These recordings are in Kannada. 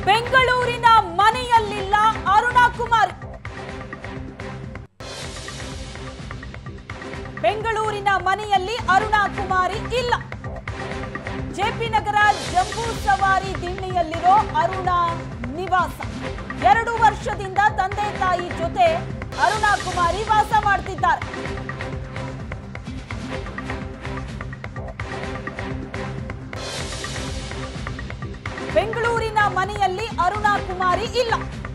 ಬೆಂಗಳೂರಿನ ಮನೆಯಲ್ಲಿಲ್ಲ ಅರುಣಾ ಕುಮಾರ್ ಬೆಂಗಳೂರಿನ ಮನೆಯಲ್ಲಿ ಅರುಣಾ ಕುಮಾರಿ ಇಲ್ಲ ಜೆಪಿ ನಗರ ಜಂಬೂ ಸವಾರಿ ದಿಣ್ಣಿಯಲ್ಲಿರೋ ಅರುಣಾ ನಿವಾಸ ಎರಡು ವರ್ಷದಿಂದ ತಂದೆ ತಾಯಿ ಜೊತೆ ಅರುಣಾ ಕುಮಾರಿ ವಾಸ ಮಾಡ್ತಿದ್ದಾರೆ ಬೆಂಗಳೂರಿನ ಮನೆಯಲ್ಲಿ ಅರುಣಾ ಕುಮಾರಿ ಇಲ್ಲ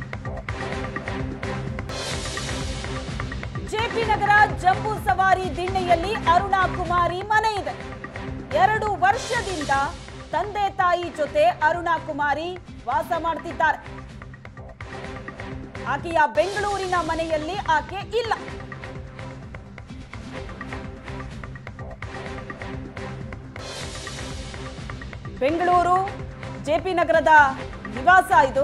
ಜೆಪಿ ನಗರ ಜಂಬೂ ಸವಾರಿ ದಿಣ್ಣೆಯಲ್ಲಿ ಅರುಣಾ ಕುಮಾರಿ ಮನೆ ಇದೆ ಎರಡು ವರ್ಷದಿಂದ ತಂದೆ ತಾಯಿ ಜೊತೆ ಅರುಣಾ ಕುಮಾರಿ ವಾಸ ಮಾಡ್ತಿದ್ದಾರೆ ಆಕೆಯ ಬೆಂಗಳೂರಿನ ಮನೆಯಲ್ಲಿ ಆಕೆ ಇಲ್ಲ ಬೆಂಗಳೂರು ಜೆಪಿ ನಗರದ ನಿವಾಸ ಇದು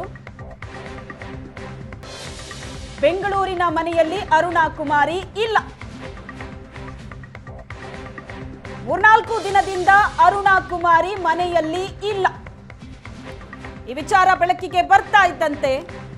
ಬೆಂಗಳೂರಿನ ಮನೆಯಲ್ಲಿ ಅರುಣಾ ಕುಮಾರಿ ಇಲ್ಲ ಮೂರ್ನಾಲ್ಕು ದಿನದಿಂದ ಅರುಣಾ ಕುಮಾರಿ ಮನೆಯಲ್ಲಿ ಇಲ್ಲ ಈ ವಿಚಾರ ಬೆಳಕಿಗೆ ಬರ್ತಾ ಇದ್ದಂತೆ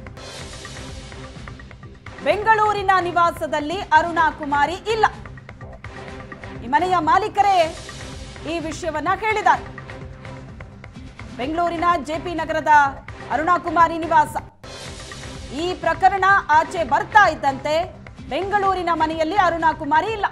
ಬೆಂಗಳೂರಿನ ನಿವಾಸದಲ್ಲಿ ಅರುಣಾ ಕುಮಾರಿ ಇಲ್ಲ ಈ ಮನೆಯ ಮಾಲೀಕರೇ ಈ ವಿಷಯವನ್ನ ಹೇಳಿದ್ದಾರೆ ಬೆಂಗಳೂರಿನ ಜೆಪಿ ನಗರದ ಅರುಣಾ ಕುಮಾರಿ ನಿವಾಸ ಈ ಪ್ರಕರಣ ಆಚೆ ಬರ್ತಾ ಇದ್ದಂತೆ ಬೆಂಗಳೂರಿನ ಮನೆಯಲ್ಲಿ ಅರುಣಾ ಕುಮಾರಿ ಇಲ್ಲ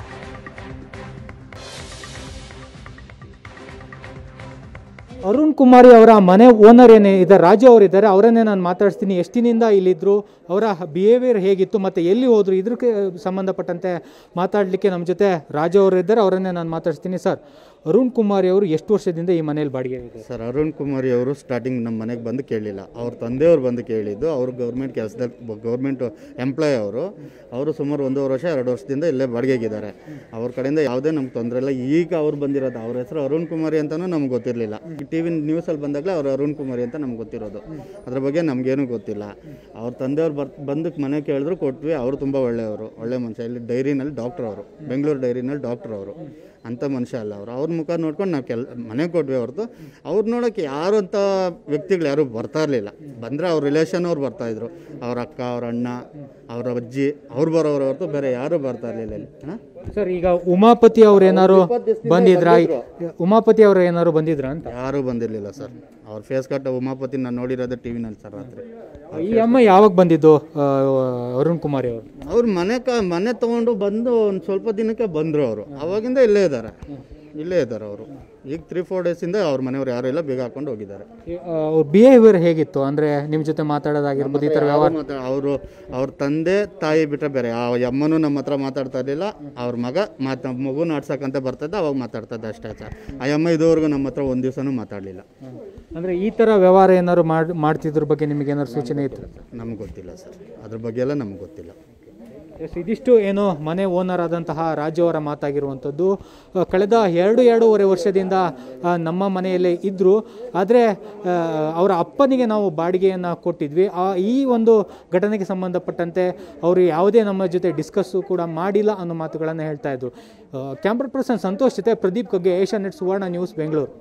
ಅರುಣ್ ಕುಮಾರಿ ಅವರ ಮನೆ ಓನರ್ ಏನೇ ಇದ್ದಾರೆ ರಾಜು ಅವರಿದ್ದಾರೆ ಅವರನ್ನೇ ನಾನು ಮಾತಾಡ್ತೀನಿ ಎಷ್ಟು ದಿನದಿಂದ ಇಲ್ಲಿದ್ದರು ಅವರ ಬಿಹೇವಿಯರ್ ಹೇಗಿತ್ತು ಮತ್ತು ಎಲ್ಲಿ ಹೋದರು ಇದಕ್ಕೆ ಸಂಬಂಧಪಟ್ಟಂತೆ ಮಾತಾಡಲಿಕ್ಕೆ ನಮ್ಮ ಜೊತೆ ರಾಜು ಅವರು ಇದ್ದಾರೆ ಅವರನ್ನೇ ನಾನು ಮಾತಾಡ್ತೀನಿ ಸರ್ ಅರುಣ್ ಕುಮಾರಿ ಅವರು ಎಷ್ಟು ವರ್ಷದಿಂದ ಈ ಮನೇಲಿ ಬಾಡಿಗೆ ಇದೆ ಸರ್ ಅರುಣ್ ಕುಮಾರಿ ಅವರು ಸ್ಟಾರ್ಟಿಂಗ್ ನಮ್ಮ ಮನೆಗೆ ಬಂದು ಕೇಳಲಿಲ್ಲ ಅವ್ರ ತಂದೆಯವರು ಬಂದು ಕೇಳಿದ್ದು ಅವರು ಗೌರ್ಮೆಂಟ್ ಕೆಲಸದಲ್ಲಿ ಗೌರ್ಮೆಂಟ್ ಎಂಪ್ಲಾಯ್ ಅವರು ಅವರು ಸುಮಾರು ಒಂದೂವರೆ ವರ್ಷ ಎರಡು ವರ್ಷದಿಂದ ಇಲ್ಲೇ ಬಾಡಿಗೆಗಿದ್ದಾರೆ ಅವ್ರ ಕಡೆಯಿಂದ ಯಾವುದೇ ನಮ್ಗೆ ತೊಂದರೆ ಇಲ್ಲ ಈಗ ಅವ್ರು ಬಂದಿರೋದು ಅವ್ರ ಹೆಸರು ಅರುಣ್ ಕುಮಾರಿ ಅಂತಲೂ ನಮ್ಗೆ ಗೊತ್ತಿರಲಿಲ್ಲ ಟಿ ವಿ ನ್ಯೂಸಲ್ಲಿ ಬಂದಾಗಲೇ ಅವ್ರು ಅರುಣ್ ಕುಮಾರಿ ಅಂತ ನಮ್ಗೆ ಗೊತ್ತಿರೋದು ಅದ್ರ ಬಗ್ಗೆ ನಮಗೇನು ಗೊತ್ತಿಲ್ಲ ಅವ್ರ ತಂದೆಯವ್ರು ಬರ್ ಬಂದು ಮನೆ ಕೇಳಿದ್ರು ಕೊಟ್ವಿ ಅವರು ತುಂಬ ಒಳ್ಳೆಯವರು ಒಳ್ಳೆ ಮನುಷ್ಯ ಇಲ್ಲಿ ಡೈರಿನಲ್ಲಿ ಡಾಕ್ಟರ್ ಅವರು ಬೆಂಗಳೂರು ಡೈರಿನಲ್ಲಿ ಡಾಕ್ಟರ್ ಅವರು ಅಂಥ ಮನುಷ್ಯ ಅಲ್ಲ ಅವರು ಅವ್ರ ಮುಖ ನೋಡ್ಕೊಂಡು ನಾವು ಕೆಲ್ ಮನೆಗೆ ಕೊಟ್ವಿ ಹೊರತು ಅವ್ರು ನೋಡೋಕ್ಕೆ ಯಾರು ಅಂತ ವ್ಯಕ್ತಿಗಳು ಯಾರು ಬರ್ತಾ ಇರಲಿಲ್ಲ ಬಂದರೆ ಅವ್ರ ರಿಲೇಷನ್ ಅವ್ರು ಬರ್ತಾಯಿದ್ರು ಅವ್ರ ಅಕ್ಕ ಅವ್ರ ಅಣ್ಣ ಅವ್ರ ಅಜ್ಜಿ ಅವ್ರು ಬರೋರು ಹೊರತು ಬೇರೆ ಯಾರು ಬರ್ತಾ ಇರಲಿಲ್ಲ ಇಲ್ಲಿ ಹಾಂ ಸರ್ ಈಗ ಉಮಾಪತಿ ಅವ್ರು ಏನಾರು ಬಂದಿದ್ರಾ ಉಮಾಪತಿ ಅವರು ಏನಾರು ಬಂದಿದ್ರಾ ಅಂತ ಯಾರೂ ಬಂದಿರಲಿಲ್ಲ ಸರ್ ಅವ್ರ ಫೇಸ್ ಕಟ್ ಉಮಾಪತಿ ನಾನು ನೋಡಿರೋದೇ ಟಿ ವಿನಲ್ಲಿ ಸರ್ ರಾತ್ರಿ ಈ ಅಮ್ಮ ಯಾವಾಗ ಬಂದಿದ್ದು ಆ, ಅರುಣ್ ಕುಮಾರಿ ಅವರು ಅವ್ರು ಮನೆ ಕ ಮನೆ ತೊಗೊಂಡು ಬಂದು ಒಂದು ಸ್ವಲ್ಪ ದಿನಕ್ಕೆ ಬಂದರು ಅವರು ಅವಾಗಿಂದ ಇಲ್ಲೇ ಇದ್ದಾರೆ ಇಲ್ಲೇ ಇದ್ದಾರೆ ಅವರು ಈಗ ತ್ರೀ ಫೋರ್ ಡೇಸಿಂದ ಅವ್ರ ಮನೆಯವ್ರು ಯಾರು ಇಲ್ಲ ಬೇಗ ಹಾಕೊಂಡು ಹೋಗಿದ್ದಾರೆ ಅವ್ರ ಬಿಹೇವಿಯರ್ ಹೇಗಿತ್ತು ಅಂದರೆ ನಿಮ್ಮ ಜೊತೆ ಮಾತಾಡೋದಾಗಿರ್ಬೋದು ಈ ಥರ ವ್ಯವಹಾರ ಅವರು ಅವ್ರ ತಂದೆ ತಾಯಿ ಬಿಟ್ಟರೆ ಬೇರೆ ಯಾವ ಅಮ್ಮನೂ ನಮ್ಮ ಹತ್ರ ಮಾತಾಡ್ತಾ ಇರಲಿಲ್ಲ ಅವ್ರ ಮಗ ಮಾತಾ ಮಗು ನಾಡ್ಸಕ್ಕಂತ ಬರ್ತದೆ ಅವಾಗ ಮಾತಾಡ್ತಾ ಇದ್ದ ಅಷ್ಟೇ ಸರ್ ಆ ಅಮ್ಮ ಇದುವರೆಗೂ ನಮ್ಮ ಹತ್ರ ಒಂದು ದಿವಸನೂ ಮಾತಾಡಲಿಲ್ಲ ಅಂದರೆ ಈ ಥರ ವ್ಯವಹಾರ ಏನಾದ್ರು ಮಾಡಿ ಮಾಡ್ತಿದ್ರ ಬಗ್ಗೆ ನಿಮಗೆ ಏನಾದ್ರು ಸೂಚನೆ ಇತ್ತು ನಮ್ಗೆ ಗೊತ್ತಿಲ್ಲ ಸರ್ ಅದ್ರ ಬಗ್ಗೆ ಎಲ್ಲ ನಮ್ಗೆ ಗೊತ್ತಿಲ್ಲ ಎಸ್ ಇದಿಷ್ಟು ಏನು ಮನೆ ಓನರ್ ಆದಂತಹ ರಾಜು ಅವರ ಮಾತಾಗಿರುವಂಥದ್ದು ಆ, ಕಳೆದ ಎರಡು ಎರಡೂವರೆ ವರ್ಷದಿಂದ ಆ, ನಮ್ಮ ಮನೆಯಲ್ಲೇ ಇದ್ದರು ಆದರೆ ಅವರ ಅಪ್ಪನಿಗೆ ನಾವು ಬಾಡಿಗೆಯನ್ನು ಕೊಟ್ಟಿದ್ವಿ ಆ ಈ ಒಂದು ಘಟನೆಗೆ ಸಂಬಂಧಪಟ್ಟಂತೆ ಅವರು ಯಾವುದೇ ನಮ್ಮ ಜೊತೆ ಡಿಸ್ಕಸ್ಸು ಕೂಡ ಮಾಡಿಲ್ಲ ಅನ್ನೋ ಮಾತುಗಳನ್ನು ಹೇಳ್ತಾ ಇದ್ರು ಕ್ಯಾಮ್ರಾ ಪರ್ಸನ್ ಸಂತೋಷ್ ಜೊತೆ ಪ್ರದೀಪ್ ಕಗ್ಗೆ Asianet Suvarna news Bengaluru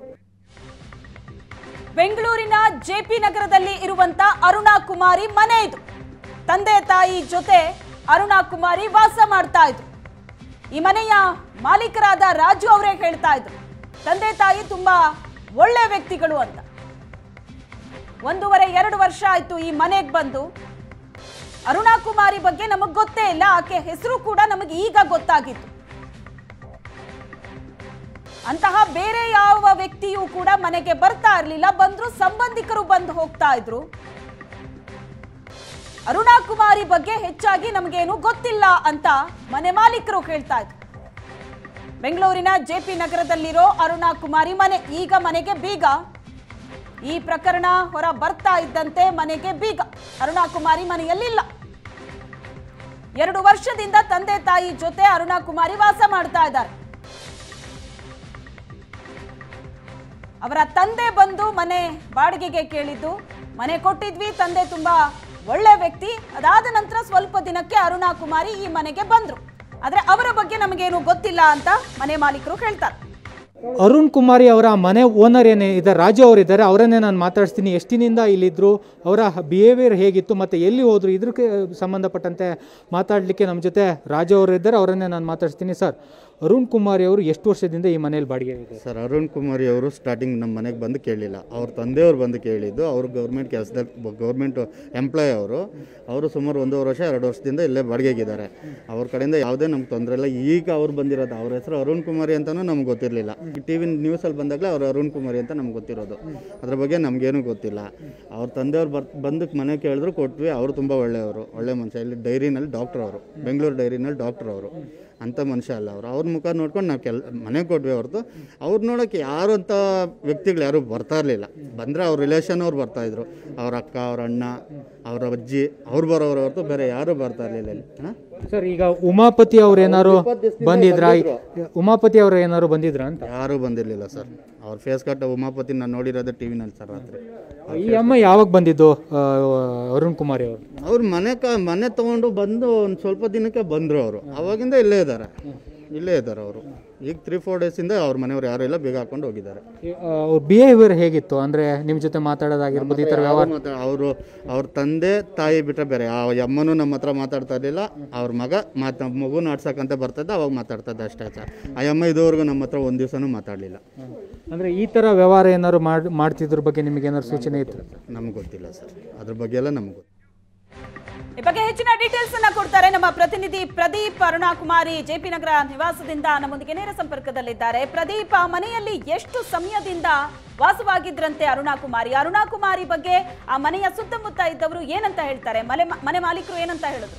ಬೆಂಗಳೂರಿನ ಜೆಪಿ ನಗರದಲ್ಲಿ ಇರುವಂತ ಅರುಣಾ ಕುಮಾರಿ ಮನೆ ಇದು ತಂದೆ ತಾಯಿ ಜೊತೆ ಅರುಣಾ ಕುಮಾರಿ ವಾಸ ಮಾಡ್ತಾ ಇದ್ರು ಈ ಮನೆಯ ಮಾಲೀಕರಾದ ರಾಜು ಅವರೇ ಹೇಳ್ತಾ ಇದ್ರು ತಂದೆ ತಾಯಿ ತುಂಬಾ ಒಳ್ಳೆ ವ್ಯಕ್ತಿಗಳು ಅಂತ ಒಂದೂವರೆ ಎರಡು ವರ್ಷ ಆಯ್ತು ಈ ಮನೆಗೆ ಬಂದು ಅರುಣಾ ಕುಮಾರಿ ಬಗ್ಗೆ ನಮಗ್ ಗೊತ್ತೇ ಇಲ್ಲ ಆಕೆ ಹೆಸರು ಕೂಡ ನಮಗೆ ಈಗ ಗೊತ್ತಾಗಿತ್ತು ಅಂತಹ ಬೇರೆ ಯಾವ ವ್ಯಕ್ತಿಯೂ ಕೂಡ ಮನೆಗೆ ಬರ್ತಾ ಇರಲಿಲ್ಲ ಬಂದ್ರು ಸಂಬಂಧಿಕರು ಬಂದು ಹೋಗ್ತಾ ಇದ್ರು ಅರುಣಾ ಕುಮಾರಿ ಬಗ್ಗೆ ಹೆಚ್ಚಾಗಿ ನಮಗೇನು ಗೊತ್ತಿಲ್ಲ ಅಂತ ಮನೆ ಮಾಲೀಕರು ಹೇಳ್ತಾ ಇದ್ರು ಬೆಂಗಳೂರಿನ ಜೆಪಿ ನಗರದಲ್ಲಿರೋ ಅರುಣಾ ಕುಮಾರಿ ಮನೆ ಈಗ ಮನೆಗೆ ಬೀಗ ಈ ಪ್ರಕರಣ ಹೊರ ಬರ್ತಾ ಇದ್ದಂತೆ ಮನೆಗೆ ಬೀಗ ಅರುಣಾ ಕುಮಾರಿ ಮನೆಯಲ್ಲಿಲ್ಲ ಎರಡು ವರ್ಷದಿಂದ ತಂದೆ ತಾಯಿ ಜೊತೆ ಅರುಣಾ ಕುಮಾರಿ ವಾಸ ಮಾಡ್ತಾ ಇದ್ದಾರೆ ಅವರ ತಂದೆ ಬಂದು ಮನೆ ಬಾಡಿಗೆಗೆ ಕೇಳಿದ್ದು ಮನೆ ಕೊಟ್ಟಿದ್ವಿ ತಂದೆ ತುಂಬಾ ಒಳ್ಳೆ ವ್ಯಕ್ತಿ ಅದಾದ ನಂತರ ಸ್ವಲ್ಪ ದಿನಕ್ಕೆ ಅರುಣಾ ಕುಮಾರಿ ಈ ಮನೆಗೆ ಬಂದ್ರು ಆದ್ರೆ ಅವರ ಬಗ್ಗೆ ನಮಗೇನು ಗೊತ್ತಿಲ್ಲ ಅಂತ ಮನೆ ಮಾಲೀಕರು ಹೇಳ್ತಾರೆ ಅರುಣ್ ಕುಮಾರಿ ಅವರ ಮನೆ ಓನರ್ ಏನೇ ಇದ್ದಾರೆ ರಾಜು ಅವರು ಇದ್ದಾರೆ ಅವರನ್ನೇ ನಾನು ಮಾತಾಡಿಸ್ತೀನಿ ಎಷ್ಟಿನಿಂದ ಇಲ್ಲಿದ್ರು ಅವರ ಬಿಹೇವಿಯರ್ ಹೇಗಿತ್ತು ಮತ್ತು ಎಲ್ಲಿ ಹೋದ್ರು ಇದಕ್ಕೆ ಸಂಬಂಧಪಟ್ಟಂತೆ ಮಾತಾಡಲಿಕ್ಕೆ ನಮ್ಮ ಜೊತೆ ರಾಜು ಅವರು ಇದ್ದಾರೆ ಅವರನ್ನೇ ನಾನು ಮಾತಾಡಿಸ್ತೀನಿ ಸರ್ ಅರುಣ್ ಕುಮಾರಿ ಅವರು ಎಷ್ಟು ವರ್ಷದಿಂದ ಈ ಮನೇಲಿ ಬಾಡಿಗೆ ಇದೆ ಸರ್ ಅರುಣ್ ಕುಮಾರಿ ಅವರು ಸ್ಟಾರ್ಟಿಂಗ್ ನಮ್ಮ ಮನೆಗೆ ಬಂದು ಕೇಳಲಿಲ್ಲ ಅವ್ರ ತಂದೆಯವ್ರು ಬಂದು ಕೇಳಿದ್ದು ಅವರು ಗೌರ್ಮೆಂಟ್ ಕೆಲಸದಲ್ಲಿ ಗೌರ್ಮೆಂಟ್ ಎಂಪ್ಲಾಯ್ ಅವರು ಅವರು ಸುಮಾರು ಒಂದೂವರೆ ವರ್ಷ ಎರಡು ವರ್ಷದಿಂದ ಇಲ್ಲೇ ಬಾಡಿಗೆಗಿದ್ದಾರೆ ಅವ್ರ ಕಡೆಯಿಂದ ಯಾವುದೇ ನಮ್ಗೆ ತೊಂದರೆ ಇಲ್ಲ ಈಗ ಅವ್ರು ಬಂದಿರೋದು ಅವ್ರ ಹೆಸರು ಅರುಣ್ ಕುಮಾರಿ ಅಂತಲೂ ನಮ್ಗೆ ಗೊತ್ತಿರಲಿಲ್ಲ ಟಿ ವಿ ನ್ಯೂಸಲ್ಲಿ ಬಂದಾಗಲೇ ಅವ್ರು ಅರುಣ್ ಕುಮಾರಿ ಅಂತ ನಮ್ಗೆ ಗೊತ್ತಿರೋದು ಅದ್ರ ಬಗ್ಗೆ ನಮಗೇನು ಗೊತ್ತಿಲ್ಲ ಅವ್ರ ತಂದೆಯವ್ರು ಬರ್ ಬಂದು ಮನೆ ಕೇಳಿದ್ರು ಕೊಟ್ವಿ ಅವರು ತುಂಬ ಒಳ್ಳೆಯವರು ಒಳ್ಳೆ ಮನುಷ್ಯ ಇಲ್ಲಿ ಡೈರಿನಲ್ಲಿ ಡಾಕ್ಟ್ರ್ ಅವರು ಬೆಂಗಳೂರು ಡೈರಿನಲ್ಲಿ ಡಾಕ್ಟ್ರ್ ಅವರು ಅಂಥ ಮನುಷ್ಯ ಅಲ್ಲ ಅವರು ಅವ್ರ ಮುಖ ನೋಡ್ಕೊಂಡು ನಾವು ಕೆಲ್ ಮನೆ ಕೊಟ್ವಿ ಹೊರತು ಅವ್ರು ನೋಡೋಕ್ಕೆ ಯಾರು ಅಂತ ವ್ಯಕ್ತಿಗಳು ಯಾರು ಬರ್ತಾ ಇರಲಿಲ್ಲ ಬಂದರೆ ಅವ್ರ ರಿಲೇಷನ್ ಅವ್ರು ಬರ್ತಾಯಿದ್ರು ಅವ್ರ ಅಕ್ಕ ಅವ್ರ ಅಣ್ಣ ಅವ್ರ ಅಜ್ಜಿ ಅವ್ರು ಬರೋರು ಹೊರತು ಬೇರೆ ಯಾರು ಬರ್ತಾ ಇರಲಿಲ್ಲ ಇಲ್ಲಿ ಹಾಂ ಸರ್ ಈಗ ಉಮಾಪತಿ ಅವ್ರು ಏನಾರು ಬಂದಿದ್ರಾ ಉಮಾಪತಿ ಅವರು ಏನಾರು ಬಂದಿದ್ರಾ ಅಂತ ಯಾರೂ ಬಂದಿರಲಿಲ್ಲ ಸರ್ ಅವ್ರ ಫೇಸ್ ಕಟ್ ಉಮಾಪತಿ ನಾನು ನೋಡಿರೋದು ಟಿ ವಿನಲ್ಲಿ ಸರ್ ರಾತ್ರಿ ಈ ಅಮ್ಮ ಯಾವಾಗ ಬಂದಿದ್ದು ಆ, ಅರುಣ್ ಕುಮಾರಿ ಅವರು ಅವ್ರು ಮನೆ ಕ ಮನೆ ತೊಗೊಂಡು ಬಂದು ಒಂದು ಸ್ವಲ್ಪ ದಿನಕ್ಕೆ ಬಂದರು ಅವರು ಅವಾಗಿಂದ ಇಲ್ಲೇ ಇದ್ದಾರೆ ಇಲ್ಲೇ ಇದ್ದಾರೆ ಅವರು ಈಗ ತ್ರೀ ಫೋರ್ ಡೇಸಿಂದ ಅವ್ರ ಮನೆಯವ್ರು ಯಾರೂ ಇಲ್ಲ ಬೇಗ ಹಾಕೊಂಡು ಹೋಗಿದ್ದಾರೆ ಅವ್ರ ಬಿಹೇವಿಯರ್ ಹೇಗಿತ್ತು ಅಂದ್ರೆ ನಿಮ್ಮ ಜೊತೆ ಮಾತಾಡೋದಾಗಿರ್ಬೋದು ಈ ಥರ ವ್ಯವಹಾರ ಮಾತಾ ಅವರು ಅವ್ರ ತಂದೆ ತಾಯಿ ಬಿಟ್ಟರೆ ಬೇರೆ ಆ ಅಮ್ಮನೂ ನಮ್ಮ ಹತ್ರ ಮಾತಾಡ್ತಾ ಇರಲಿಲ್ಲ ಅವ್ರ ಮಗ ಮಾತಾ ಮಗು ನಾಡ್ಸಕ್ಕಂತ ಬರ್ತಿದ್ದ ಅವಾಗ ಮಾತಾಡ್ತಾ ಇದ್ದ ಅಷ್ಟೇ ಸರ್ ಆ ಅಮ್ಮ ಇದುವರೆಗೂ ನಮ್ಮ ಹತ್ರ ಒಂದು ದಿವಸನೂ ಮಾತಾಡಲಿಲ್ಲ ಅಂದ್ರೆ ಈ ಥರ ವ್ಯವಹಾರ ಏನಾದ್ರು ಮಾಡ್ ಮಾಡ್ತಿದ್ರ ಬಗ್ಗೆ ನಿಮಗೆ ಏನಾದ್ರು ಸೂಚನೆ ಇತ್ತು ನಮ್ಗೆ ಗೊತ್ತಿಲ್ಲ ಸರ್ ಅದ್ರ ಬಗ್ಗೆ ಎಲ್ಲ ನಮ್ಗೆ ಗೊತ್ತಿಲ್ಲ ಈ ಬಗ್ಗೆ ಹೆಚ್ಚಿನ ಡೀಟೇಲ್ಸ್ ಅನ್ನ ಕೊಡ್ತಾರೆ ನಮ್ಮ ಪ್ರತಿನಿಧಿ ಪ್ರದೀಪ್ ಅರುಣಾಕುಮಾರಿ ಜೆಪಿ ನಗರ ನಿವಾಸದಿಂದ ನಮ್ಮೊಂದಿಗೆ ನೇರ ಸಂಪರ್ಕದಲ್ಲಿದ್ದಾರೆ ಪ್ರದೀಪ್ ಆ ಮನೆಯಲ್ಲಿ ಎಷ್ಟು ಸಮಯದಿಂದ ವಾಸವಾಗಿದ್ರಂತೆ ಅರುಣಾಕುಮಾರಿ ಅರುಣಾಕುಮಾರಿ ಬಗ್ಗೆ ಆ ಮನೆಯ ಸುತ್ತಮುತ್ತ ಇದ್ದವರು ಏನಂತ ಹೇಳ್ತಾರೆ ಮನೆ ಮನೆ ಮಾಲೀಕರು ಏನಂತ ಹೇಳಿದ್ರು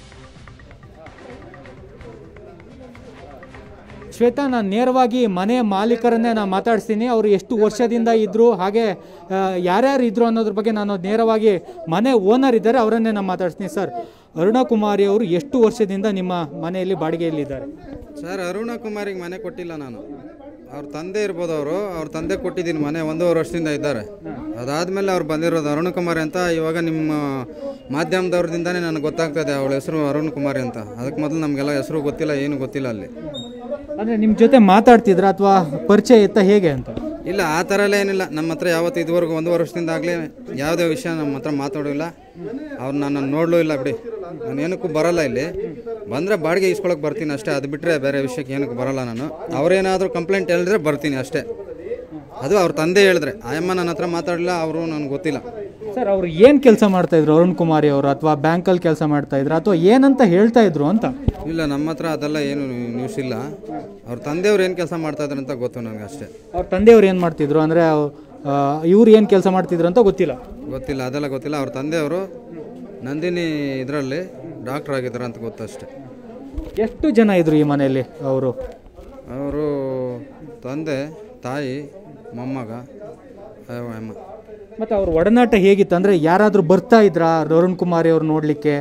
ಶ್ವೇತಾ ನಾನು ನೇರವಾಗಿ ಮನೆ ಮಾಲೀಕರನ್ನೇ ನಾನು ಮಾತಾಡಿಸ್ತೀನಿ ಅವರು ಎಷ್ಟು ವರ್ಷದಿಂದ ಇದ್ದರು ಹಾಗೆ ಆ, ಯಾರ್ಯಾರು ಇದ್ರು ಅನ್ನೋದ್ರ ಬಗ್ಗೆ ನಾನು ನೇರವಾಗಿ ಮನೆ ಓನರ್ ಇದ್ದಾರೆ ಅವರನ್ನೇ ನಾನು ಮಾತಾಡ್ತೀನಿ ಸರ್ ಅರುಣಕುಮಾರಿ ಅವರು ಎಷ್ಟು ವರ್ಷದಿಂದ ನಿಮ್ಮ ಮನೆಯಲ್ಲಿ ಬಾಡಿಗೆಯಲ್ಲಿದ್ದಾರೆ ಸರ್ ಅರುಣ ಕುಮಾರಿಗೆ ಮನೆ ಕೊಟ್ಟಿಲ್ಲ ನಾನು ಅವ್ರ ತಂದೆ ಇರ್ಬೋದು ಅವರು ಅವ್ರ ತಂದೆ ಕೊಟ್ಟಿದ್ದೀನಿ ಮನೆ ಒಂದೂವರೆ ವರ್ಷದಿಂದ ಇದ್ದಾರೆ ಅದಾದಮೇಲೆ ಅವ್ರು ಬಂದಿರೋದು ಅರುಣ್ ಕುಮಾರಿ ಅಂತ ಇವಾಗ ನಿಮ್ಮ ಮಾಧ್ಯಮದವ್ರದಿಂದಾನೇ ನನಗೆ ಗೊತ್ತಾಗ್ತದೆ ಅವಳ ಹೆಸರು ಅರುಣ್ ಕುಮಾರಿ ಅಂತ ಅದಕ್ಕೆ ಮೊದಲು ನಮಗೆಲ್ಲ ಹೆಸರು ಗೊತ್ತಿಲ್ಲ ಏನು ಗೊತ್ತಿಲ್ಲ ಅಲ್ಲಿ ಅಂದರೆ ನಿಮ್ಮ ಜೊತೆ ಮಾತಾಡ್ತಿದ್ರ ಅಥವಾ ಪರಿಚಯ ಇತ್ತ ಹೇಗೆ ಅಂತ ಇಲ್ಲ ಆ ಥರ ಎಲ್ಲ ಏನಿಲ್ಲ ನಮ್ಮ ಹತ್ರ ಯಾವತ್ತು ಇದುವರೆಗೂ ಒಂದು ವರ್ಷದಿಂದ ಆಗಲಿ ಯಾವುದೇ ವಿಷಯ ನಮ್ಮ ಹತ್ರ ಮಾತಾಡೋಲ್ಲ ಅವ್ರು ನಾನು ನೋಡಲೂ ಇಲ್ಲ ಬಿಡಿ ನಾನು ಏನಕ್ಕೂ ಬರಲ್ಲ ಇಲ್ಲಿ ಬಂದರೆ ಬಾಡಿಗೆ ಇಸ್ಕೊಳಕ್ಕೆ ಬರ್ತೀನಿ ಅಷ್ಟೇ ಅದು ಬಿಟ್ಟರೆ ಬೇರೆ ವಿಷಯಕ್ಕೆ ಏನಕ್ಕೂ ಬರಲ್ಲ ನಾನು ಅವರೇನಾದರೂ ಕಂಪ್ಲೇಂಟ್ ಹೇಳಿದ್ರೆ ಬರ್ತೀನಿ ಅಷ್ಟೇ ಅದು ಅವ್ರ ತಂದೆ ಹೇಳಿದ್ರೆ ಆಯಮ್ಮ ನನ್ನ ಹತ್ರ ಮಾತಾಡಲಿಲ್ಲ ಅವರು ನನಗೆ ಗೊತ್ತಿಲ್ಲ ಸರ್ ಅವ್ರು ಏನು ಕೆಲಸ ಮಾಡ್ತಾ ಇದ್ರು ಅರುಣ್ ಕುಮಾರಿ ಅವರು ಅಥವಾ ಬ್ಯಾಂಕಲ್ಲಿ ಕೆಲಸ ಮಾಡ್ತಾ ಇದ್ರು ಅಥವಾ ಏನಂತ ಹೇಳ್ತಾ ಇದ್ರು ಅಂತ ಇಲ್ಲ ನಮ್ಮ ಹತ್ರ ಅದೆಲ್ಲ ಏನು ನ್ಯೂಸ್ ಇಲ್ಲ ಅವ್ರ ತಂದೆಯವ್ರು ಏನು ಕೆಲಸ ಮಾಡ್ತಾ ಇದ್ದಾರೆ ಅಂತ ಗೊತ್ತು ನನಗೆ ಅಷ್ಟೇ ಅವ್ರ ತಂದೆಯವ್ರು ಏನು ಮಾಡ್ತಿದ್ರು ಅಂದರೆ ಇವ್ರು ಏನು ಕೆಲಸ ಮಾಡ್ತಿದ್ರು ಅಂತ ಗೊತ್ತಿಲ್ಲ ಗೊತ್ತಿಲ್ಲ ಅದೆಲ್ಲ ಗೊತ್ತಿಲ್ಲ ಅವ್ರ ತಂದೆಯವರು ನಂದಿನಿ ಇದರಲ್ಲಿ ಡಾಕ್ಟ್ರ್ ಆಗಿದ್ದಾರೆ ಅಂತ ಗೊತ್ತು ಅಷ್ಟೇ ಎಷ್ಟು ಜನ ಇದ್ರು ಈ ಮನೆಯಲ್ಲಿ ಅವರು ಅವರು ತಂದೆ ತಾಯಿ ಮೊಮ್ಮಗ ಅಮ್ಮ ಮತ್ತು ಅವ್ರ ಒಡನಾಟ ಹೇಗಿತ್ತು ಅಂದರೆ ಯಾರಾದರೂ ಬರ್ತಾ ಇದ್ರಾ ಅರುಣ್ ಕುಮಾರಿ ಅವ್ರು ನೋಡಲಿಕ್ಕೆ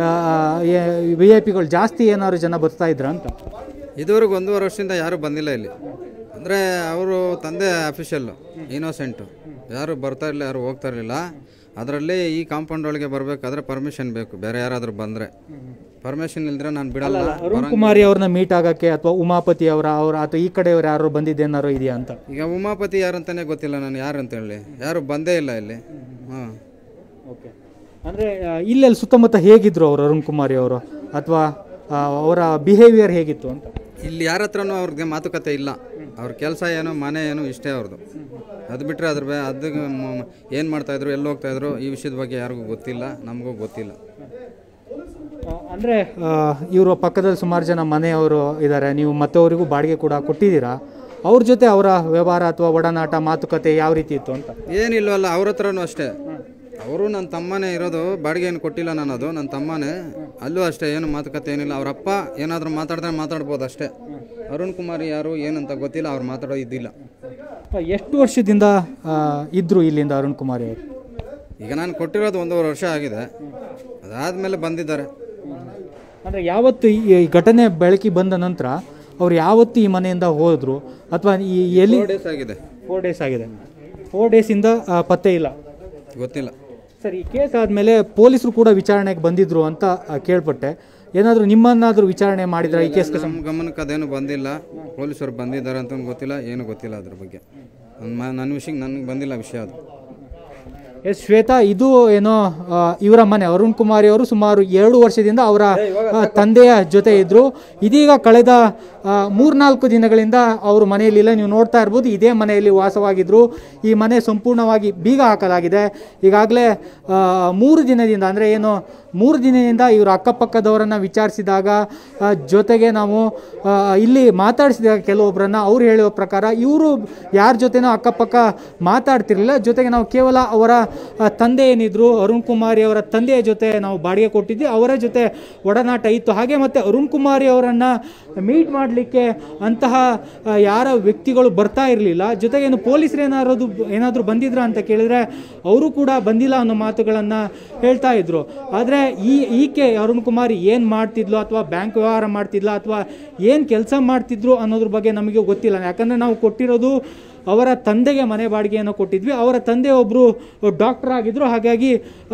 ವಿ ಐ ಪಿಗಳು ಜಾಸ್ತಿ ಏನಾದ್ರು ಜನ ಬರ್ತಾ ಇದ್ರಾ ಅಂತ ಇದುವರೆಗೂ ಒಂದೂವರೆ ವರ್ಷದಿಂದ ಯಾರೂ ಬಂದಿಲ್ಲ ಇಲ್ಲಿ ಅಂದರೆ ಅವರು ತಂದೆ ಅಫಿಷಿಯಲ್ಲು ಇನ್ನೋಸೆಂಟು ಯಾರು ಬರ್ತಾ ಇರಲಿಲ್ಲ ಯಾರು ಹೋಗ್ತಾ ಇರಲಿಲ್ಲ ಅದರಲ್ಲಿ ಈ ಕಾಂಪೌಂಡ್ ಒಳಗೆ ಬರಬೇಕಾದ್ರೆ ಪರ್ಮಿಷನ್ ಬೇಕು ಬೇರೆ ಯಾರಾದರೂ ಬಂದರೆ ಪರ್ಮಿಷನ್ ಇಲ್ದ್ರೆ ನಾನು ಬಿಡಲ್ಲ ಅರುಣ್ ಕುಮಾರಿ ಅವ್ರನ್ನ ಮೀಟ್ ಆಗಕ್ಕೆ ಅಥವಾ ಉಮಾಪತಿ ಅವರ ಅವ್ರ ಅಥವಾ ಈ ಕಡೆಯವ್ರು ಯಾರು ಬಂದಿದ್ದೇನಾರು ಇದೆಯಾ ಅಂತ ಈಗ ಉಮಾಪತಿ ಯಾರು ಅಂತಾನೆ ಗೊತ್ತಿಲ್ಲ ನಾನು ಯಾರು ಅಂತ ಹೇಳಿ ಯಾರು ಬಂದೇ ಇಲ್ಲ ಇಲ್ಲಿ ಹಾಂ ಓಕೆ ಅಂದರೆ ಇಲ್ಲೆಲ್ಲಿ ಸುತ್ತಮುತ್ತ ಹೇಗಿದ್ರು ಅವರು ಅರುಣ್ ಕುಮಾರಿ ಅವರು ಅಥವಾ ಅವರ ಬಿಹೇವಿಯರ್ ಹೇಗಿತ್ತು ಅಂತ ಇಲ್ಲಿ ಯಾರ ಹತ್ರನೂ ಅವ್ರಿಗೆ ಮಾತುಕತೆ ಇಲ್ಲ ಅವ್ರ ಕೆಲಸ ಏನು ಮನೆ ಏನು ಇಷ್ಟೇ ಅವ್ರದ್ದು ಅದು ಬಿಟ್ಟರೆ ಅದ್ರ ಬೇ ಅದು ಏನು ಮಾಡ್ತಾಯಿದ್ರು ಎಲ್ಲಿ ಹೋಗ್ತಾಯಿದ್ರು ಈ ವಿಷಯದ ಬಗ್ಗೆ ಯಾರಿಗೂ ಗೊತ್ತಿಲ್ಲ ನಮಗೂ ಗೊತ್ತಿಲ್ಲ ಅಂದರೆ ಇವರು ಪಕ್ಕದಲ್ಲಿ ಸುಮಾರು ಜನ ಮನೆಯವರು ಇದ್ದಾರೆ ನೀವು ಮತ್ತವರಿಗೂ ಬಾಡಿಗೆ ಕೂಡ ಕೊಟ್ಟಿದ್ದೀರಾ ಅವ್ರ ಜೊತೆ ಅವರ ವ್ಯವಹಾರ ಅಥವಾ ಒಡನಾಟ ಮಾತುಕತೆ ಯಾವ ರೀತಿ ಇತ್ತು ಅಂತ ಏನಿಲ್ವಲ್ಲ ಅವ್ರ ಹತ್ರನೂ ಅಷ್ಟೇ ಅವರು ನನ್ನ ತಮ್ಮನೇ ಇರೋದು ಬಾಡಿಗೆ ಏನು ಕೊಟ್ಟಿಲ್ಲ ನಾನು ಅದು ನನ್ನ ತಮ್ಮನೇ ಅಲ್ಲೂ ಅಷ್ಟೇ ಏನು ಮಾತುಕತೆ ಏನಿಲ್ಲ ಅವ್ರ ಅಪ್ಪ ಏನಾದರೂ ಮಾತಾಡಿದ್ರೆ ಮಾತಾಡ್ಬೋದು ಅಷ್ಟೇ ಅರುಣ್ ಕುಮಾರ್ ಯಾರು ಏನಂತ ಗೊತ್ತಿಲ್ಲ ಅವ್ರು ಮಾತಾಡೋ ಇದ್ದಿಲ್ಲ ಎಷ್ಟು ವರ್ಷದಿಂದ ಆ, ಇದ್ರು ಇಲ್ಲಿಂದ ಅರುಣ್ ಕುಮಾರಿ ಅವರು ಈಗ ನಾನು ಕೊಟ್ಟಿರೋದು ಒಂದೂವರೆ ವರ್ಷ ಆಗಿದೆ ಅದಾದಮೇಲೆ ಬಂದಿದ್ದಾರೆ ಅಂದರೆ ಯಾವತ್ತು ಈ ಈ ಘಟನೆ ಬೆಳಕಿ ಬಂದ ನಂತರ ಅವ್ರು ಯಾವತ್ತು ಈ ಮನೆಯಿಂದ ಹೋದ್ರು ಅಥವಾ ಈ ಎಲ್ಲಿ ಫೋರ್ ಡೇಸ್ ಆಗಿದೆ ಫೋರ್ ಡೇಸ್ ಆಗಿದೆ ಫೋರ್ ಡೇಸಿಂದ ಆ, ಪತ್ತೆ ಇಲ್ಲ ಗೊತ್ತಿಲ್ಲ ಸರ್ ಈ ಕೇಸ್ ಆದಮೇಲೆ ಪೊಲೀಸರು ಕೂಡ ವಿಚಾರಣೆಗೆ ಬಂದಿದ್ರು ಅಂತ ಆ, ಕೇಳ್ಪಟ್ಟೆ ಏನಾದರೂ ನಿಮ್ಮನ್ನಾದರೂ ವಿಚಾರಣೆ ಮಾಡಿದ್ರ ಈ ಕೇಸ್ಗೆ ನಮ್ಮ ಗಮನಕ್ಕೆ ಅದೇನು ಬಂದಿಲ್ಲ ಪೊಲೀಸರು ಬಂದಿದ್ದಾರೆ ಅಂತ ಗೊತ್ತಿಲ್ಲ ಏನು ಗೊತ್ತಿಲ್ಲ ಅದ್ರ ಬಗ್ಗೆ ನನ್ನ ಮ ನನ್ನ ವಿಷಯಕ್ಕೆ ನನಗೆ ಬಂದಿಲ್ಲ ವಿಷಯ ಅದು ಎಸ್ ಶ್ವೇತಾ ಇದು ಏನೋ ಆ, ಇವರ ಮನೆ ಅರುಣ್ ಕುಮಾರಿ ಅವರು ಸುಮಾರು ಎರಡು ವರ್ಷದಿಂದ ಅವರ ಆ, ತಂದೆಯ ಜೊತೆ ಇದ್ರು ಇದೀಗ ಕಳೆದ ಆ, ಮೂರ್ನಾಲ್ಕು ದಿನಗಳಿಂದ ಅವರು ಮನೆಯಲ್ಲಿಲ್ಲ ನೀವು ನೋಡ್ತಾ ಇರ್ಬೋದು ಇದೇ ಮನೆಯಲ್ಲಿ ವಾಸವಾಗಿದ್ರು ಈ ಮನೆ ಸಂಪೂರ್ಣವಾಗಿ ಬೀಗ ಹಾಕಲಾಗಿದೆ ಈಗಾಗಲೇ ಆ, ಮೂರು ದಿನದಿಂದ ಅಂದರೆ ಏನು ಮೂರು ದಿನದಿಂದ ಇವರು ಅಕ್ಕಪಕ್ಕದವರನ್ನು ವಿಚಾರಿಸಿದಾಗ ಆ, ಜೊತೆಗೆ ನಾವು ಆ, ಇಲ್ಲಿ ಮಾತಾಡಿಸಿದಾಗ ಕೆಲವೊಬ್ಬರನ್ನ ಅವ್ರು ಹೇಳುವ ಪ್ರಕಾರ ಇವರು ಯಾರ ಜೊತೆನೂ ಅಕ್ಕಪಕ್ಕ ಮಾತಾಡ್ತಿರ್ಲಿಲ್ಲ ಜೊತೆಗೆ ನಾವು ಕೇವಲ ಅವರ ಆ, ತಂದೆ ಏನಿದ್ರು ಅರುಣ್ ಕುಮಾರಿ ಅವರ ತಂದೆಯ ಜೊತೆ ನಾವು ಬಾಡಿಗೆ ಕೊಟ್ಟಿದ್ವಿ ಅವರ ಜೊತೆ ಒಡನಾಟ ಇತ್ತು ಹಾಗೆ ಮತ್ತು ಅರುಣ್ ಕುಮಾರಿ ಅವರನ್ನು ಮೀಟ್ ಮಾಡಲಿಕ್ಕೆ ಅಂತಹ ಆ, ಯಾರ ವ್ಯಕ್ತಿಗಳು ಬರ್ತಾ ಇರಲಿಲ್ಲ ಜೊತೆಗೆ ಏನು ಪೊಲೀಸರು ಏನಾದ್ರು ಏನಾದರೂ ಬಂದಿದ್ರ ಅಂತ ಕೇಳಿದ್ರೆ ಅವರು ಕೂಡ ಬಂದಿಲ್ಲ ಅನ್ನೋ ಮಾತುಗಳನ್ನು ಹೇಳ್ತಾ ಇದ್ರು ಆದರೆ ಈ ಈಕೆ ಅರುಣ್ ಕುಮಾರ್ ಏನು ಮಾಡ್ತಿದ್ಲು ಅಥವಾ ಬ್ಯಾಂಕ್ ವ್ಯವಹಾರ ಮಾಡ್ತಿದ್ಲ ಅಥವಾ ಏನು ಕೆಲಸ ಮಾಡ್ತಿದ್ರು ಅನ್ನೋದ್ರ ಬಗ್ಗೆ ನಮಗೆ ಗೊತ್ತಿಲ್ಲ ಯಾಕಂದರೆ ನಾವು ಕೊಟ್ಟಿರೋದು ಅವರ ತಂದೆಗೆ ಮನೆ ಬಾಡಿಗೆಯನ್ನು ಕೊಟ್ಟಿದ್ವಿ ಅವರ ತಂದೆ ಒಬ್ಬರು ಡಾಕ್ಟರ್ ಆಗಿದ್ರು ಹಾಗಾಗಿ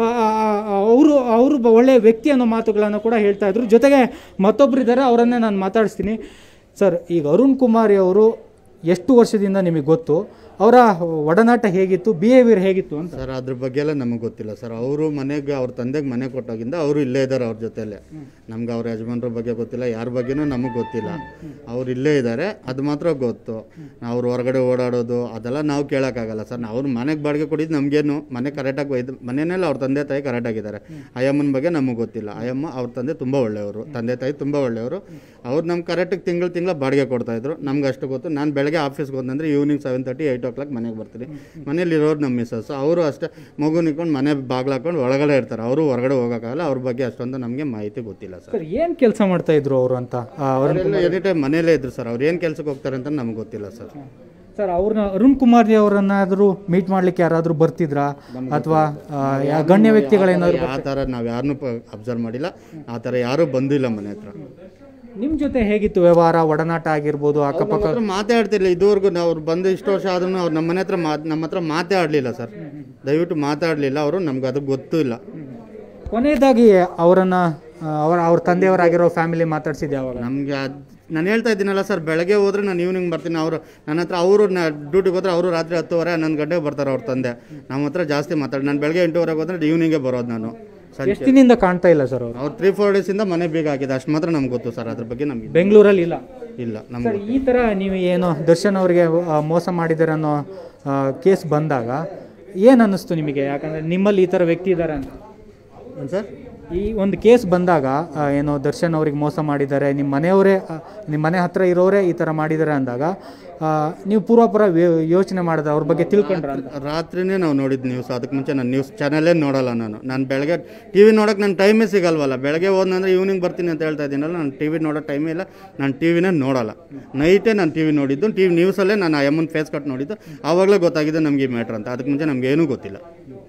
ಅವರು ಅವರು ಒಳ್ಳೆಯ ವ್ಯಕ್ತಿ ಅನ್ನೋ ಮಾತುಗಳನ್ನು ಕೂಡ ಹೇಳ್ತಾ ಇದ್ರು ಜೊತೆಗೆ ಮತ್ತೊಬ್ಬರು ಇದ್ದಾರೆ ಅವರನ್ನೇ ನಾನು ಮಾತಾಡಿಸ್ತೀನಿ ಸರ್ ಈಗ ಅರುಣ್ ಕುಮಾರಿ ಅವರು ಎಷ್ಟು ವರ್ಷದಿಂದ ನಿಮಗೆ ಗೊತ್ತು ಅವರ ಒಡನಾಟ ಹೇಗಿತ್ತು ಬಿಹೇವಿಯರ್ ಹೇಗಿತ್ತು ಅಂತ ಸರ್ ಅದ್ರ ಬಗ್ಗೆ ಎಲ್ಲ ನಮಗೆ ಗೊತ್ತಿಲ್ಲ ಸರ್ ಅವರು ಮನೆಗೆ ಅವ್ರ ತಂದೆಗೆ ಮನೆ ಕೊಟ್ಟೋಗಿಂದ ಅವರು ಇಲ್ಲೇ ಇದ್ದಾರೆ ಅವ್ರ ಜೊತೆಲೆ ನಮ್ಗೆ ಅವ್ರ ಯಜಮಾನ್ರ ಬಗ್ಗೆ ಗೊತ್ತಿಲ್ಲ ಯಾರ ಬಗ್ಗೆನೂ ನಮಗೆ ಗೊತ್ತಿಲ್ಲ ಅವ್ರು ಇಲ್ಲೇ ಇದ್ದಾರೆ ಅದು ಮಾತ್ರ ಗೊತ್ತು ಅವ್ರು ಹೊರಗಡೆ ಓಡಾಡೋದು ಅದೆಲ್ಲ ನಾವು ಕೇಳೋಕ್ಕಾಗಲ್ಲ ಸರ್ ಅವ್ರು ಮನೆಗೆ ಬಾಡಿಗೆ ಕೊಟ್ಟಿದ್ದು ನಮಗೇನು ಮನೆ ಕರೆಕ್ಟಾಗಿ ಒಯ್ದು ಮನೆಯಲ್ಲ ಅವ್ರ ತಂದೆ ತಾಯಿ ಕರೆಕ್ಟಾಗಿದ್ದಾರೆ ಅಯ್ಯಮ್ಮನ ಬಗ್ಗೆ ನಮಗೆ ಗೊತ್ತಿಲ್ಲ ಅಯ್ಯಮ್ಮ ಅವ್ರ ತಂದೆ ತುಂಬ ಒಳ್ಳೆಯವರು ತಂದೆ ತಾಯಿ ತುಂಬ ಒಳ್ಳೆಯವರು ಅವ್ರು ನಮ್ಮ ಕರೆಕ್ಟಿಗೆ ತಿಂಗಳು ತಿಂಗಳ ಬಾಡಿಗೆ ಕೊಡ್ತಾಯಿದ್ರು ನಮ್ಗೆ ಅಷ್ಟು ಗೊತ್ತು ನಾನು ಬೆಳಗ್ಗೆ ಆಫೀಸ್ಗೆ ಹೋದಂದ್ರೆ evening seven thirty eight o'clock ಮನೆಗೆ ಬರ್ತೀನಿ ಮನೇಲಿರೋರು ನಮ್ಮ ಮಿಸ್ಸಸ್ ಅವರು ಅಷ್ಟೇ ಮಗು ನಿಂತ್ಕೊಂಡು ಮನೆ ಬಾಗ್ಲು ಹಾಕೊಂಡು ಒಳಗಡೆ ಇರ್ತಾರೆ ಅವರು ಹೊರಗಡೆ ಹೋಗೋಕ್ಕಾಗಲ್ಲ ಅವ್ರ ಬಗ್ಗೆ ಅಷ್ಟೊಂದು ನಮಗೆ ಮಾಹಿತಿ ಗೊತ್ತಿಲ್ಲ ಸರ್ ಸರ್ ಏನು ಕೆಲಸ ಮಾಡ್ತಾ ಇದ್ರು ಅವರು ಅಂತ ಆ, ಅರುಣ್ ಅವರೆಲ್ಲ ಎನಿ ಟೈಮ್ ಮನೇಲೇ ಇದ್ರು ಸರ್ ಅವ್ರು ಏನು ಕೆಲಸಕ್ಕೆ ಹೋಗ್ತಾರೆ ಅಂತ ನಮ್ಗೆ ಗೊತ್ತಿಲ್ಲ ಸರ್ ಸರ್ ಅವ್ರನ್ನ ಅರುಣ್ ಕುಮಾರ್ ಅವರನ್ನಾದರೂ ಮೀಟ್ ಮಾಡ್ಲಿಕ್ಕೆ ಯಾರಾದರೂ ಬರ್ತಿದ್ರಾ ಅಥವಾ ಗಣ್ಯ ವ್ಯಕ್ತಿಗಳೇನಾದ್ರು ಆ ಥರ ನಾವು ಯಾರನ್ನೂ ಅಬ್ಸರ್ವ್ ಮಾಡಿಲ್ಲ ಆ ಥರ ಯಾರೂ ಬಂದಿಲ್ಲ ಮನೆ ಹತ್ರ ನಿಮ್ಮ ಜೊತೆ ಹೇಗಿತ್ತು ವ್ಯವಹಾರ ಒಡನಾಟ ಆಗಿರ್ಬೋದು ಅಕ್ಕಪಕ್ಕ ಹತ್ರ ಮಾತಾಡ್ತಿರ್ಲಿಲ್ಲ ಇದುವರೆಗೂ ನಾವು ಅವ್ರು ಬಂದು ಇಷ್ಟು ವರ್ಷ ಆದ್ರೂ ಅವ್ರು ನಮ್ಮ ಮನೆ ಹತ್ರ ಮಾತ್ ನಮ್ಮ ಹತ್ರ ಮಾತಾಡಲಿಲ್ಲ ಸರ್ ದಯವಿಟ್ಟು ಮಾತಾಡಲಿಲ್ಲ ಅವರು ನಮ್ಗೆ ಅದು ಗೊತ್ತೂ ಇಲ್ಲ ಕೊನೆಯದಾಗಿ ಅವರನ್ನ ಆ, ಅವರ ಅವ್ರ ತಂದೆಯವರಾಗಿರೋ ಫ್ಯಾಮಿಲಿ ಮಾತಾಡ್ಸಿದ್ದೆ ಯಾವಾಗ ನಮಗೆ ನಾನು ಹೇಳ್ತಾ ಇದ್ದೀನಲ್ಲ ಸರ್ ಬೆಳಗ್ಗೆ ಹೋದ್ರೆ ನಾನು ಈವ್ನಿಂಗ್ ಬರ್ತೀನಿ ಅವರು ನನ್ನ ಹತ್ರ ಅವರು ಡ್ಯೂಟಿಗೆ ಹೋದ್ರೆ ಅವರು ರಾತ್ರಿ ಹತ್ತುವರೆ ಹನ್ನೊಂದು ಗಂಟೆಗೆ ಬರ್ತಾರೆ ಅವ್ರ ತಂದೆ ನಮ್ಮ ಹತ್ರ ಜಾಸ್ತಿ ಮಾತಾಡಿ ನಾನು ಬೆಳಗ್ಗೆ ಎಂಟೂವರೆಗೆ ಹೋದ್ರೆ ಈವ್ನಿಂಗೇ ಬರೋದು ನಾನು ಸಂಜೆ ಎಷ್ಟು ದಿನದಿಂದ ಕಾಣ್ತಾ ಇಲ್ಲ ಸರ್ ಅವರು ಅವ್ರು ತ್ರೀ ಫೋರ್ ಡೇಸಿಂದ ಮನೆ ಬೇಗ ಹಾಕಿದೆ ಅಷ್ಟು ಮಾತ್ರ ನಮ್ಗೆ ಗೊತ್ತು ಸರ್ ಅದ್ರ ಬಗ್ಗೆ ನಮಗೆ ಬೆಂಗಳೂರಲ್ಲಿ ಇಲ್ಲ ಇಲ್ಲ ನಮ್ಗೆ ಸರ್ ಈ ಥರ ನೀವು ಏನು ದರ್ಶನ್ ಅವರಿಗೆ ಆ, ಮೋಸ ಮಾಡಿದ್ದಾರೆ ಅನ್ನೋ ಕೇಸ್ ಬಂದಾಗ ಏನು ಅನ್ನಿಸ್ತು ನಿಮಗೆ ಯಾಕಂದರೆ ನಿಮ್ಮಲ್ಲಿ ಈ ಥರ ವ್ಯಕ್ತಿ ಇದ್ದಾರೆ ಅಂತ ಏನು ಸರ್ ಈ ಒಂದು ಕೇಸ್ ಬಂದಾಗ ಆ, ಏನೋ ದರ್ಶನ್ ಅವ್ರಿಗೆ ಮೋಸ ಮಾಡಿದ್ದಾರೆ ನಿಮ್ಮ ಮನೆಯವರೇ ಆ, ನಿಮ್ಮ ಮನೆ ಹತ್ರ ಇರೋರೇ ಈ ಥರ ಮಾಡಿದ್ದಾರೆ ಅಂದಾಗ ಆ, ನೀವು ಪೂರ್ವಾಪರ ವ್ಯ- ಯೋಚನೆ ಮಾಡಿದ ಅವ್ರ ಬಗ್ಗೆ ತಿಳ್ಕೊಂಡ್ರ ಅಂತ ರಾತ್ರಿನೇ ನಾವು ನೋಡಿದ್ದು ನ್ಯೂಸ್ ಅದಕ್ಕೆ ಮುಂಚೆ ನಾನು ನ್ಯೂಸ್ ಚಾನಲೇ ನೋಡಲ್ಲ ನಾನು ನಾನು ಬೆಳಗ್ಗೆ ಟಿ ವಿ ನೋಡೋಕೆ ನನ್ನ ಟೈಮೇ ಸಿಗಲ್ವಲ್ಲ ಬೆಳಗ್ಗೆ ಹೋದ್ನಂದ್ರೆ ಈವ್ನಿಂಗ್ ಬರ್ತೀನಿ ಅಂತ ಹೇಳ್ತಾ ಇದ್ದೀನಲ್ಲ ನಾನು ಟಿ ವಿ ನೋಡೋ ಟೈಮೇ ಇಲ್ಲ ನಾನು ಟಿ ವಿನೇ ನೋಡಲ್ಲ ನೈಟೇ ನಾನು ಟಿ ವಿ ನೋಡಿದ್ದು ಟಿ ವಿ ನ್ಯೂಸಲ್ಲೇ ನಾನು ಆ ಅಮ್ಮನ ಫೇಸ್ ಕಟ್ ನೋಡಿದ್ದು ಆವಾಗಲೇ ಗೊತ್ತಾಗಿದೆ ನಮಗೆ ಈ ಮ್ಯಾಟ್ರ್ ಅಂತ ಅದಕ್ಕೆ ಮುಂಚೆ ನಮ್ಗೆ ಏನೂ ಗೊತ್ತಿಲ್ಲ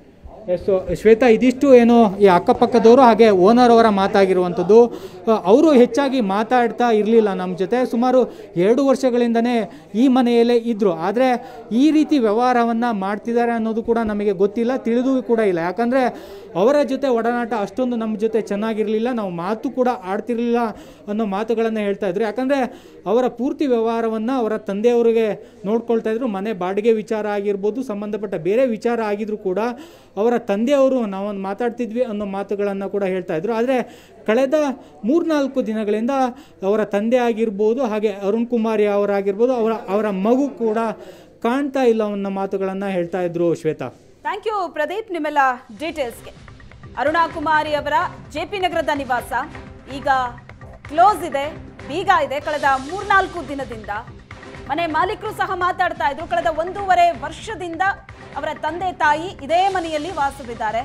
ಸೊ ಶ್ವೇತಾ ಇದಿಷ್ಟು ಏನು ಈ ಅಕ್ಕಪಕ್ಕದವರು ಹಾಗೆ ಓನರ್ ಅವರ ಮಾತಾಗಿರುವಂಥದ್ದು ಆ, ಅವರು ಹೆಚ್ಚಾಗಿ ಮಾತಾಡ್ತಾ ಇರಲಿಲ್ಲ ನಮ್ಮ ಜೊತೆ ಸುಮಾರು ಎರಡು ವರ್ಷಗಳಿಂದನೇ ಈ ಮನೆಯಲ್ಲೇ ಇದ್ದರು ಆದರೆ ಈ ರೀತಿ ವ್ಯವಹಾರವನ್ನು ಮಾಡ್ತಿದ್ದಾರೆ ಅನ್ನೋದು ಕೂಡ ನಮಗೆ ಗೊತ್ತಿಲ್ಲ ತಿಳಿದು ಕೂಡ ಇಲ್ಲ ಯಾಕಂದರೆ ಅವರ ಜೊತೆ ಒಡನಾಟ ಅಷ್ಟೊಂದು ನಮ್ಮ ಜೊತೆ ಚೆನ್ನಾಗಿರಲಿಲ್ಲ ನಾವು ಮಾತು ಕೂಡ ಆಡ್ತಿರ್ಲಿಲ್ಲ ಅನ್ನೋ ಮಾತುಗಳನ್ನು ಹೇಳ್ತಾ ಇದ್ರು ಯಾಕಂದರೆ ಅವರ ಪೂರ್ತಿ ವ್ಯವಹಾರವನ್ನು ಅವರ ತಂದೆಯವರಿಗೆ ನೋಡ್ಕೊಳ್ತಾ ಇದ್ರು ಮನೆ ಬಾಡಿಗೆ ವಿಚಾರ ಆಗಿರ್ಬೋದು ಸಂಬಂಧಪಟ್ಟ ಬೇರೆ ವಿಚಾರ ಆಗಿದ್ರು ಕೂಡ ಅವರ ತಂದೆಯವರು ನಾವೊಂದು ಮಾತಾಡ್ತಿದ್ವಿ ಅನ್ನೋ ಮಾತುಗಳನ್ನು ಕೂಡ ಹೇಳ್ತಾ ಇದ್ರು ಆದರೆ ಕಳೆದ ಮೂರ್ನಾಲ್ಕು ದಿನಗಳಿಂದ ಅವರ ತಂದೆ ಆಗಿರ್ಬೋದು ಹಾಗೆ ಅರುಣ್ ಕುಮಾರಿ ಅವರಾಗಿರ್ಬೋದು ಅವರ ಅವರ ಮಗು ಕೂಡ ಕಾಣ್ತಾ ಇಲ್ಲ ಅನ್ನೋ ಮಾತುಗಳನ್ನು ಹೇಳ್ತಾ ಇದ್ರು ಶ್ವೇತಾ ಥ್ಯಾಂಕ್ ಯು ಪ್ರದೀಪ್ ನಿಮ್ಮೆಲ್ಲ ಡೀಟೇಲ್ಸ್ಗೆ ಅರುಣಾ ಕುಮಾರಿ ಅವರ ಜೆ ಪಿ ನಗರದ ನಿವಾಸ ಈಗ ಕ್ಲೋಸ್ ಇದೆ ಬೀಗ ಇದೆ ಕಳೆದ ಮೂರ್ನಾಲ್ಕು ದಿನದಿಂದ ಮನೆ ಮಾಲೀಕರು ಸಹ ಮಾತಾಡ್ತಾ ಇದ್ರು ಕಳೆದ ಒಂದೂವರೆ ವರ್ಷದಿಂದ ಅವರ ತಂದೆ ತಾಯಿ ಇದೇ ಮನೆಯಲ್ಲಿ ವಾಸವಿದ್ದಾರೆ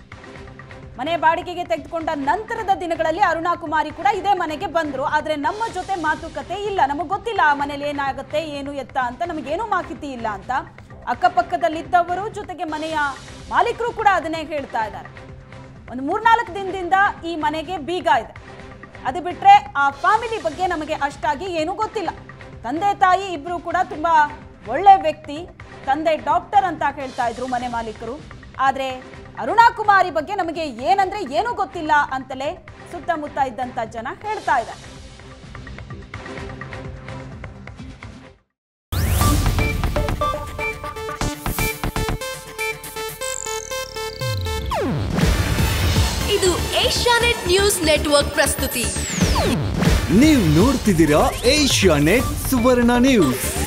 ಮನೆ ಬಾಡಿಗೆಗೆ ತೆಗೆದುಕೊಂಡ ನಂತರದ ದಿನಗಳಲ್ಲಿ ಅರುಣಾ ಕುಮಾರಿ ಕೂಡ ಇದೇ ಮನೆಗೆ ಬಂದ್ರು ಆದ್ರೆ ನಮ್ಮ ಜೊತೆ ಮಾತುಕತೆ ಇಲ್ಲ ನಮಗೆ ಗೊತ್ತಿಲ್ಲ ಆ ಮನೇಲಿ ಏನಾಗುತ್ತೆ ಏನು ಎತ್ತ ಅಂತ ನಮಗೇನೂ ಮಾಹಿತಿ ಇಲ್ಲ ಅಂತ ಅಕ್ಕಪಕ್ಕದಲ್ಲಿದ್ದವರು ಜೊತೆಗೆ ಮನೆಯ ಮಾಲೀಕರು ಕೂಡ ಅದನ್ನೇ ಹೇಳ್ತಾ ಇದ್ದಾರೆ ಒಂದು ಮೂರ್ನಾಲ್ಕು ದಿನದಿಂದ ಈ ಮನೆಗೆ ಬೀಗ ಇದೆ ಅದು ಬಿಟ್ರೆ ಆ ಫ್ಯಾಮಿಲಿ ಬಗ್ಗೆ ನಮಗೆ ಅಷ್ಟಾಗಿ ಏನೂ ಗೊತ್ತಿಲ್ಲ ತಂದೆ ತಾಯಿ ಇಬ್ರು ಕೂಡ ತುಂಬಾ ಒಳ್ಳೆ ವ್ಯಕ್ತಿ ತಂದೆ ಡಾಕ್ಟರ್ ಅಂತ ಹೇಳ್ತಾ ಇದ್ರು ಮನೆ ಮಾಲೀಕರು ಆದ್ರೆ ಅರುಣಾ ಕುಮಾರಿ ಬಗ್ಗೆ ನಮಗೆ ಏನಂದ್ರೆ ಏನೂ ಗೊತ್ತಿಲ್ಲ ಅಂತಲೇ ಸುತ್ತಮುತ್ತ ಇದ್ದಂತ ಜನ ಹೇಳ್ತಾ ಇದ್ದಾರೆ ಇದು ಏಷ್ಯಾನೆಟ್ ನ್ಯೂಸ್ ನೆಟ್ವರ್ಕ್ ಪ್ರಸ್ತುತಿ ನೀವು ನೋಡ್ತಿದ್ದೀರಾ ಏಷ್ಯಾ ನೆಟ್ ಸುವರ್ಣ ನ್ಯೂಸ್